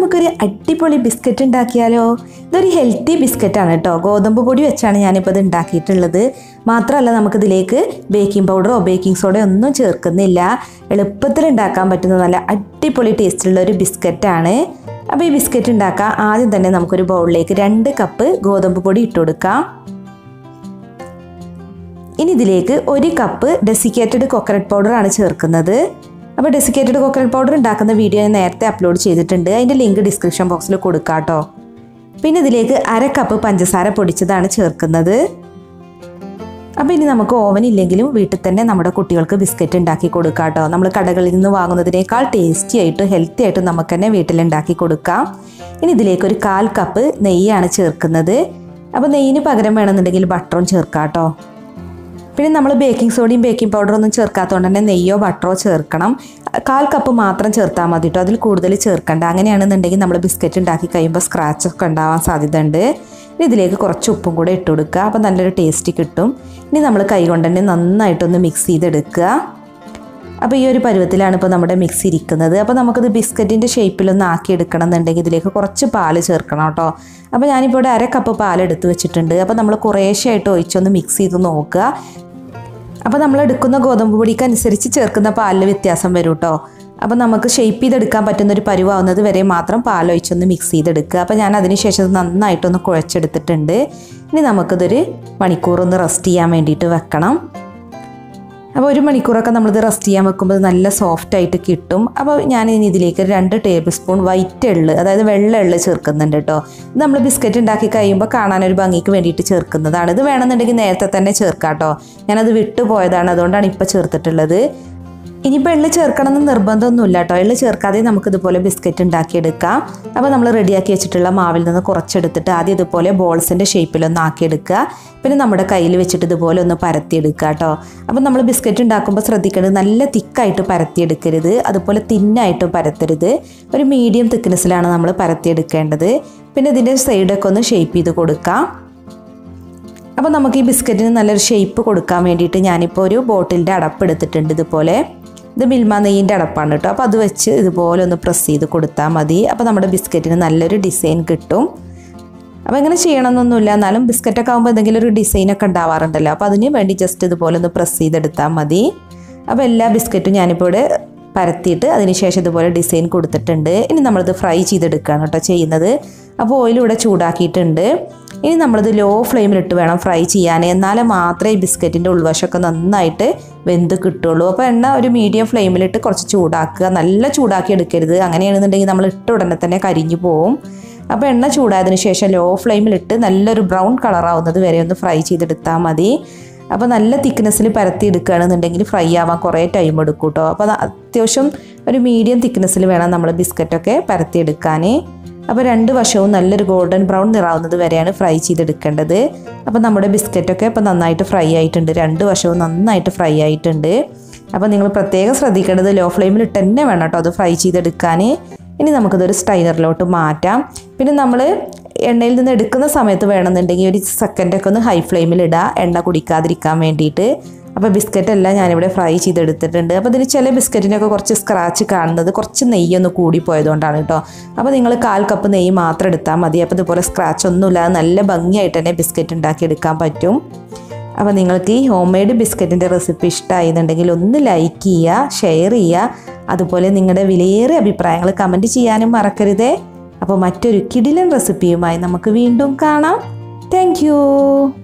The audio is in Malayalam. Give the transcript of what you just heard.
നമുക്കൊരു അടിപൊളി ബിസ്ക്കറ്റ് ഉണ്ടാക്കിയാലോ ഇതൊരു ഹെൽത്തി ബിസ്ക്കറ്റാണ് കേട്ടോ ഗോതമ്പ് പൊടി വെച്ചാണ് ഞാനിപ്പോൾ ഇത് ഉണ്ടാക്കിയിട്ടുള്ളത് മാത്രമല്ല നമുക്കിതിലേക്ക് ബേക്കിംഗ് പൗഡറോ ബേക്കിംഗ് സോഡയോ ഒന്നും ചേർക്കുന്നില്ല എളുപ്പത്തിൽ ഉണ്ടാക്കാൻ പറ്റുന്ന നല്ല അടിപൊളി ടേസ്റ്റുള്ള ഒരു ബിസ്ക്കറ്റാണ് അപ്പോൾ ഈ ബിസ്ക്കറ്റ് ഉണ്ടാക്കാം ആദ്യം തന്നെ നമുക്കൊരു ബൗളിലേക്ക് രണ്ട് കപ്പ് ഗോതമ്പ് പൊടി ഇട്ട് കൊടുക്കാം ഇനി ഇതിലേക്ക് ഒരു കപ്പ് ഡെസിക്കേറ്റഡ് കൊക്കനട്ട് പൗഡറാണ് ചേർക്കുന്നത് അപ്പോൾ ഡെസിക്കേറ്റഡ് കൊക്കനട്ട് പൗഡർ ഉണ്ടാക്കുന്ന വീഡിയോ ഞാൻ നേരത്തെ അപ്ലോഡ് ചെയ്തിട്ടുണ്ട് അതിൻ്റെ ലിങ്ക് ഡിസ്ക്രിപ്ഷൻ ബോക്സിൽ കൊടുക്കാം കേട്ടോ പിന്നെ ഇതിലേക്ക് അര കപ്പ് പഞ്ചസാര പൊടിച്ചതാണ് ചേർക്കുന്നത് അപ്പോൾ ഇനി നമുക്ക് ഓവൻ ഇല്ലെങ്കിലും വീട്ടിൽ തന്നെ നമ്മുടെ കുട്ടികൾക്ക് ബിസ്ക്കറ്റ് ഉണ്ടാക്കി കൊടുക്കാം കേട്ടോ നമ്മൾ കടകളിൽ നിന്ന് വാങ്ങുന്നതിനേക്കാൾ ടേസ്റ്റി ആയിട്ട് ഹെൽത്തി ആയിട്ട് നമുക്ക് തന്നെ വീട്ടിലുണ്ടാക്കി കൊടുക്കാം ഇനി ഇതിലേക്ക് ഒരു കാൽ കപ്പ് നെയ്യാണ് ചേർക്കുന്നത് അപ്പോൾ നെയ്യിന് പകരം വേണമെന്നുണ്ടെങ്കിൽ ബട്ടറും ചേർക്കാം കേട്ടോ പിന്നെ നമ്മൾ ബേക്കിംഗ് സോഡയും ബേക്കിംഗ് പൗഡറും ഒന്നും ചേർക്കാത്തതുകൊണ്ട് തന്നെ നെയ്യോ ബട്ടറോ ചേർക്കണം കാൽ കപ്പ് മാത്രം ചേർത്താൽ മതി കേട്ടോ അതിൽ കൂടുതൽ ചേർക്കണ്ട അങ്ങനെയാണെന്നുണ്ടെങ്കിൽ നമ്മൾ ബിസ്ക്കറ്റ് ഉണ്ടാക്കി കഴിയുമ്പോൾ സ്ക്രാച്ച് ഒക്കെ ഉണ്ടാവാൻ സാധ്യത ഉണ്ട് ഇനി ഇതിലേക്ക് കുറച്ച് ഉപ്പും കൂടെ ഇട്ട് കൊടുക്കുക അപ്പോൾ നല്ലൊരു ടേസ്റ്റ് കിട്ടും ഇനി നമ്മൾ കൈ കൊണ്ട് തന്നെ നന്നായിട്ടൊന്ന് മിക്സ് ചെയ്തെടുക്കുക അപ്പോൾ ഈ ഒരു പരുവത്തിലാണ് ഇപ്പോൾ നമ്മുടെ മിക്സ് ഇരിക്കുന്നത് അപ്പോൾ നമുക്കിത് ബിസ്ക്കറ്റിൻ്റെ ഷേപ്പിലൊന്ന് ആക്കി എടുക്കണം എന്നുണ്ടെങ്കിൽ ഇതിലേക്ക് കുറച്ച് പാല് ചേർക്കണം കേട്ടോ അപ്പോൾ ഞാനിപ്പോൾ ഇവിടെ അര കപ്പ് പാൽ എടുത്ത് വെച്ചിട്ടുണ്ട് അപ്പോൾ നമ്മൾ കുറേശ്ശായിട്ട് ഒഴിച്ചൊന്ന് മിക്സ് ചെയ്ത് നോക്കുക അപ്പോൾ നമ്മൾ എടുക്കുന്ന ഗോതമ്പ് പൊടിക്ക് അനുസരിച്ച് ചേർക്കുന്ന പാലിൽ വ്യത്യാസം വരും കേട്ടോ അപ്പോൾ നമുക്ക് ഷേപ്പ് ചെയ്തെടുക്കാൻ പറ്റുന്ന ഒരു പരുവാവുന്നത് വരെ മാത്രം പാലൊഴിച്ചൊന്ന് മിക്സ് ചെയ്തെടുക്കുക അപ്പോൾ ഞാൻ അതിന് ശേഷം ഇത് നന്നായിട്ടൊന്ന് കുഴച്ചെടുത്തിട്ടുണ്ട് ഇനി നമുക്കിതൊരു മണിക്കൂറൊന്ന് റെസ്റ്റ് ചെയ്യാൻ വേണ്ടിയിട്ട് വെക്കണം അപ്പോൾ ഒരു മണിക്കൂറൊക്കെ നമ്മളിത് റെസ്റ്റ് ചെയ്യാൻ വെക്കുമ്പോൾ ഇത് നല്ല സോഫ്റ്റ് ആയിട്ട് കിട്ടും അപ്പോൾ ഞാൻ ഇനി ഇതിലേക്ക് രണ്ട് ടേബിൾ സ്പൂൺ വൈറ്റ് എള്ള് അതായത് വെള്ള എള്ള് ചേർക്കുന്നുണ്ട് കേട്ടോ ഇത് നമ്മൾ ബിസ്ക്കറ്റ് ഉണ്ടാക്കി കഴിയുമ്പോൾ കാണാനൊരു ഭംഗിക്ക് വേണ്ടിയിട്ട് ചേർക്കുന്നതാണ് ഇത് വേണമെന്നുണ്ടെങ്കിൽ നേരത്തെ തന്നെ ചേർക്കാം കേട്ടോ ഞാനത് വിട്ടുപോയതാണ് അതുകൊണ്ടാണ് ഇപ്പോൾ ചേർത്തിട്ടുള്ളത് ഇനിയിപ്പോൾ എള്ള് ചേർക്കണം എന്ന് നിർബന്ധമൊന്നുമില്ല കേട്ടോ എള്ള് ചേർക്കാതെ നമുക്ക് ഇതുപോലെ ബിസ്ക്കറ്റ് ഉണ്ടാക്കിയെടുക്കാം അപ്പോൾ നമ്മൾ റെഡിയാക്കി വെച്ചിട്ടുള്ള മാവിൽ നിന്ന് കുറച്ചെടുത്തിട്ട് ആദ്യം ഇതുപോലെ ബോൾസിൻ്റെ ഷേപ്പിലൊന്ന് ആക്കിയെടുക്കുക പിന്നെ നമ്മുടെ കയ്യിൽ വെച്ചിട്ട് ഇതുപോലെ ഒന്ന് പരത്തിയെടുക്കുക കേട്ടോ അപ്പോൾ നമ്മൾ ബിസ്ക്കറ്റ് ഉണ്ടാക്കുമ്പോൾ ശ്രദ്ധിക്കേണ്ടത് നല്ല തിക്കായിട്ട് പരത്തിയെടുക്കരുത് അതുപോലെ തിന്നായിട്ടും പരത്തരുത് ഒരു മീഡിയം തിക്നെസ്സിലാണ് നമ്മൾ പരത്തിയെടുക്കേണ്ടത് പിന്നെ ഇതിൻ്റെ സൈഡൊക്കെ ഒന്ന് ഷേപ്പ് ചെയ്ത് കൊടുക്കാം അപ്പോൾ നമുക്ക് ഈ ബിസ്ക്കറ്റിന് നല്ലൊരു ഷേപ്പ് കൊടുക്കാൻ വേണ്ടിയിട്ട് ഞാനിപ്പോൾ ഒരു ബോട്ടിലിൻ്റെ അടപ്പ് എടുത്തിട്ടുണ്ട് ഇതുപോലെ ഇത് മിൽമ നെയ്യിൻ്റെ അടപ്പാണ് കേട്ടോ അപ്പോൾ അത് വെച്ച് ഇതുപോലെ ഒന്ന് പ്രസ് ചെയ്ത് കൊടുത്താൽ മതി അപ്പോൾ നമ്മുടെ ബിസ്ക്കറ്റിന് നല്ലൊരു ഡിസൈൻ കിട്ടും അപ്പോൾ എങ്ങനെ ചെയ്യണമെന്നൊന്നുമില്ല എന്നാലും ബിസ്ക്കറ്റൊക്കെ ആകുമ്പോൾ എന്തെങ്കിലും ഒരു ഡിസൈനൊക്കെ ഉണ്ടാവാറുണ്ടല്ലോ അപ്പോൾ അതിന് വേണ്ടി ജസ്റ്റ് ഇതുപോലെ ഒന്ന് പ്രസ് ചെയ്തെടുത്താൽ മതി അപ്പോൾ എല്ലാ ബിസ്ക്കറ്റും ഞാനിപ്പോൾ ഇവിടെ പരത്തിയിട്ട് അതിനുശേഷം ഇതുപോലെ ഡിസൈൻ കൊടുത്തിട്ടുണ്ട് ഇനി നമ്മളിത് ഫ്രൈ ചെയ്തെടുക്കുകയാണ് കേട്ടോ ചെയ്യുന്നത് അപ്പോൾ ഓയിൽ ഇവിടെ ചൂടാക്കിയിട്ടുണ്ട് ഇനി നമ്മളിത് ലോ ഫ്ലെയിമിലിട്ട് വേണം ഫ്രൈ ചെയ്യാൻ എന്നാലേ മാത്രമേ ഈ ബിസ്ക്കറ്റിൻ്റെ ഉൾവശമൊക്കെ നന്നായിട്ട് വെന്ത് കിട്ടുള്ളൂ അപ്പോൾ എണ്ണ ഒരു മീഡിയം ഫ്ലെയിമിലിട്ട് കുറച്ച് ചൂടാക്കുക നല്ല ചൂടാക്കി എടുക്കരുത് അങ്ങനെയാണെന്നുണ്ടെങ്കിൽ നമ്മൾ ഇട്ട ഉടനെ തന്നെ കരിഞ്ഞു പോവും അപ്പോൾ എണ്ണ ചൂടായതിനു ശേഷം ലോ ഫ്ലെയിമിലിട്ട് നല്ലൊരു ബ്രൗൺ കളറാവുന്നത് വരെ ഒന്ന് ഫ്രൈ ചെയ്തെടുത്താൽ മതി അപ്പോൾ നല്ല തിക്നെസ്സിൽ പരത്തി എടുക്കുകയാണെന്നുണ്ടെങ്കിൽ ഫ്രൈ ആവാൻ കുറേ ടൈം എടുക്കും കേട്ടോ അപ്പോൾ അത് അത്യാവശ്യം ഒരു മീഡിയം തിക്നെസ്സിൽ വേണം നമ്മൾ ബിസ്ക്കറ്റൊക്കെ പരത്തിയെടുക്കാൻ അപ്പോൾ രണ്ട് വശവും നല്ലൊരു ഗോൾഡൻ ബ്രൗൺ നിറാവുന്നത് വരെയാണ് ഫ്രൈ ചെയ്തെടുക്കേണ്ടത് അപ്പോൾ നമ്മുടെ ബിസ്ക്കറ്റൊക്കെ ഇപ്പോൾ നന്നായിട്ട് ഫ്രൈ ആയിട്ടുണ്ട് രണ്ട് വശവും നന്നായിട്ട് ഫ്രൈ ആയിട്ടുണ്ട് അപ്പോൾ നിങ്ങൾ പ്രത്യേകം ശ്രദ്ധിക്കേണ്ടത് ലോ ഫ്ലെയിമിൽ ഇട്ട് തന്നെ വേണം കേട്ടോ അത് ഫ്രൈ ചെയ്തെടുക്കാൻ ഇനി നമുക്കിതൊരു സ്റ്റൈനറിലോട്ട് മാറ്റാം പിന്നെ നമ്മൾ എണ്ണയിൽ നിന്ന് എടുക്കുന്ന സമയത്ത് വേണമെന്നുണ്ടെങ്കിൽ ഒരു സെക്കൻഡൊക്കെ ഒന്ന് ഹൈ ഫ്ലെയിമിൽ ഇടുക എണ്ണ കുടിക്കാതിരിക്കാൻ വേണ്ടിയിട്ട് അപ്പോൾ ബിസ്ക്കറ്റ് എല്ലാം ഞാനിവിടെ ഫ്രൈ ചെയ്തെടുത്തിട്ടുണ്ട് അപ്പോൾ ഇതിന് ചില ബിസ്ക്കറ്റിനൊക്കെ കുറച്ച് സ്ക്രാച്ച് കാണുന്നത് കുറച്ച് നെയ്യൊന്ന് കൂടിപ്പോയതുകൊണ്ടാണ് കേട്ടോ അപ്പോൾ നിങ്ങൾ കാൽ കപ്പ് നെയ്യ് മാത്രം എടുത്താൽ മതി അപ്പോൾ ഇതുപോലെ സ്ക്രാച്ച് ഒന്നുമില്ലാതെ നല്ല ഭംഗിയായിട്ട് തന്നെ ബിസ്ക്കറ്റ് ഉണ്ടാക്കി എടുക്കാൻ പറ്റും അപ്പോൾ നിങ്ങൾക്ക് ഈ ഹോം മെയ്ഡ് ബിസ്ക്കറ്റിൻ്റെ റെസിപ്പി ഇഷ്ടമായിരുന്നുണ്ടെങ്കിൽ ഒന്ന് ലൈക്ക് ചെയ്യുക ഷെയർ ചെയ്യുക അതുപോലെ നിങ്ങളുടെ വിലയേറിയ അഭിപ്രായങ്ങൾ കമൻറ്റ് ചെയ്യാനും മറക്കരുതേ അപ്പോൾ മറ്റൊരു കിടിലൻ റെസിപ്പിയുമായി നമുക്ക് വീണ്ടും കാണാം താങ്ക്